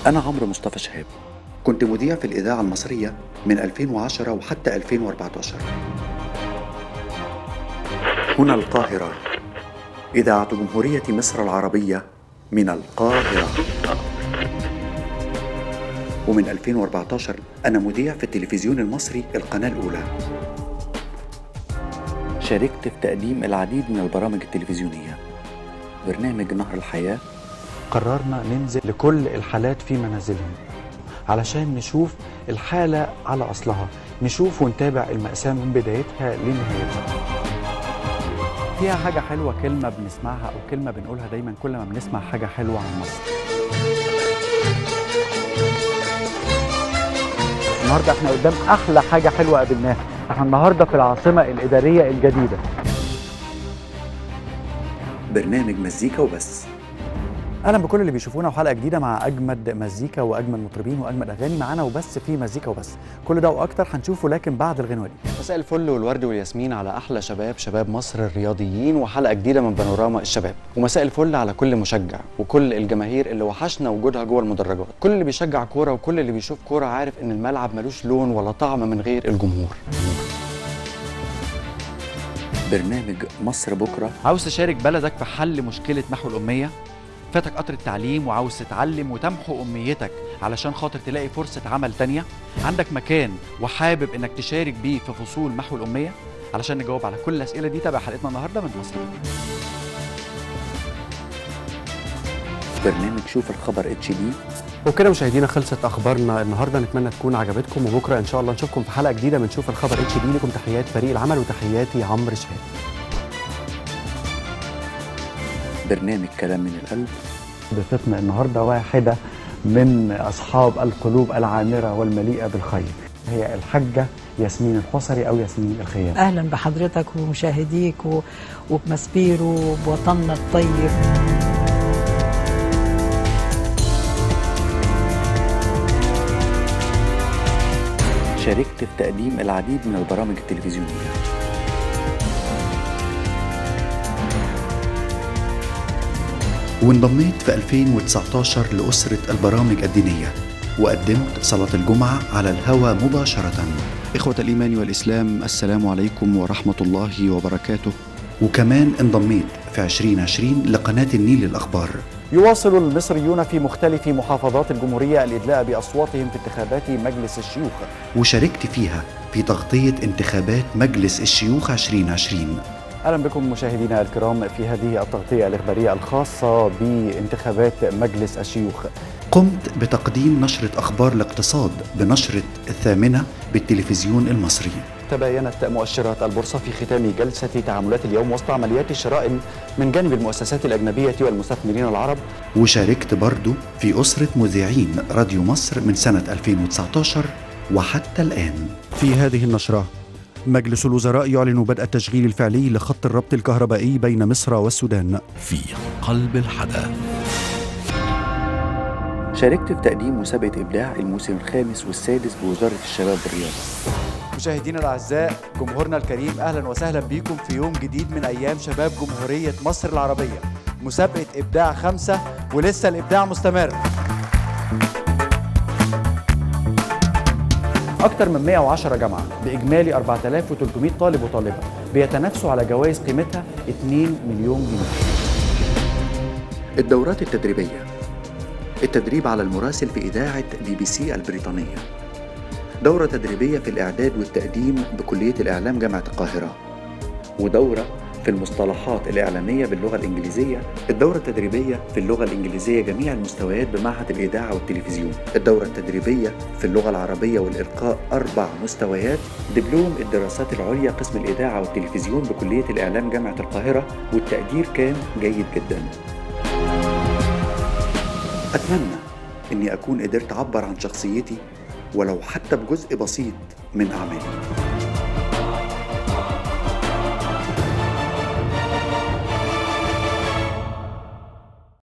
أنا عمرو مصطفى شهاب كنت مذيع في الإذاعة المصرية من 2010 وحتى 2014 هنا القاهرة إذاعة جمهورية مصر العربية من القاهرة ومن 2014 أنا مذيع في التلفزيون المصري القناة الأولى شاركت في تقديم العديد من البرامج التلفزيونية برنامج نهر الحياة قررنا ننزل لكل الحالات في منازلهم علشان نشوف الحالة على أصلها نشوف ونتابع المأساة من بدايتها لنهايتها فيها حاجة حلوة كلمة بنسمعها أو كلمة بنقولها دايما كل ما بنسمع حاجة حلوة عن مصر النهاردة احنا قدام أحلى حاجة حلوة قابلناها احنا النهاردة في العاصمة الإدارية الجديدة برنامج مزيكا وبس اهلا بكل اللي بيشوفونا وحلقه جديده مع اجمد مزيكا واجمد مطربين واجمد اغاني معانا وبس في مزيكا وبس كل ده واكتر هنشوفه لكن بعد الغنوه دي مساء الفل والورد والياسمين على احلى شباب شباب مصر الرياضيين وحلقه جديده من بانوراما الشباب ومساء الفل على كل مشجع وكل الجماهير اللي وحشنا وجودها جوه المدرجات كل اللي بيشجع كوره وكل اللي بيشوف كوره عارف ان الملعب ملوش لون ولا طعم من غير الجمهور برنامج مصر بكرة عاوز تشارك بلدك في حل مشكله محو الاميه فاتك قطر التعليم وعاوز تتعلم وتمحو امنيتك علشان خاطر تلاقي فرصه عمل تانية عندك مكان وحابب انك تشارك بيه في فصول محو الاميه علشان نجاوب على كل الاسئله دي تابع حلقتنا النهارده من مصر برنامج شوف الخبر اتش دي وكده مشاهدينا خلصت اخبارنا النهارده نتمنى تكون عجبتكم وبكره ان شاء الله نشوفكم في حلقه جديده من شوف الخبر اتش دي لكم تحيات فريق العمل وتحياتي عمرو شهاب برنامج كلام من القلب ضيفتنا النهارده واحده من اصحاب القلوب العامره والمليئه بالخير هي الحاجه ياسمين الحصري او ياسمين الخيام اهلا بحضرتك ومشاهديك و... وبمسبيرو وبوطننا الطيب شاركت في تقديم العديد من البرامج التلفزيونية وانضميت في 2019 لأسرة البرامج الدينية وقدمت صلاة الجمعة على الهوى مباشرة إخوة الإيمان والإسلام السلام عليكم ورحمة الله وبركاته وكمان انضميت في 2020 لقناة النيل الأخبار يواصل المصريون في مختلف محافظات الجمهوريه الادلاء باصواتهم في انتخابات مجلس الشيوخ وشاركت فيها في تغطية انتخابات مجلس الشيوخ 2020 اهلا بكم مشاهدينا الكرام في هذه التغطيه الاخباريه الخاصه بانتخابات مجلس الشيوخ قمت بتقديم نشرة أخبار الاقتصاد بنشرة الثامنة بالتلفزيون المصري تباينت مؤشرات البورصة في ختام جلسة تعاملات اليوم وسط عمليات شراء من جانب المؤسسات الأجنبية والمستثمرين العرب وشاركت برضو في أسرة مذيعين راديو مصر من سنة 2019 وحتى الآن في هذه النشرة مجلس الوزراء يعلن بدء التشغيل الفعلي لخط الربط الكهربائي بين مصر والسودان في قلب الحدث شاركت في تقديم مسابقة إبداع الموسم الخامس والسادس بوزارة الشباب والرياضة مشاهدينا الاعزاء جمهورنا الكريم اهلا وسهلا بكم في يوم جديد من ايام شباب جمهوريه مصر العربيه مسابقه ابداع خمسه ولسه الابداع مستمر أكثر من 110 جامعة بإجمالي 4300 طالب وطالبة بيتنافسوا على جوائز قيمتها 2 مليون جنيه. الدورات التدريبية التدريب على المراسل في إذاعة بي بي سي البريطانية دورة تدريبية في الإعداد والتقديم بكلية الإعلام جامعة القاهرة ودورة في المصطلحات الإعلامية باللغة الإنجليزية الدورة التدريبية في اللغة الإنجليزية جميع المستويات بمعهد الإذاعة والتلفزيون الدورة التدريبية في اللغة العربية والإلقاء أربع مستويات دبلوم الدراسات العليا قسم الإذاعة والتلفزيون بكلية الإعلام جامعة القاهرة والتقدير كان جيد جدا أتمنى إني أكون قدرت أعبر عن شخصيتي ولو حتى بجزء بسيط من أعمالي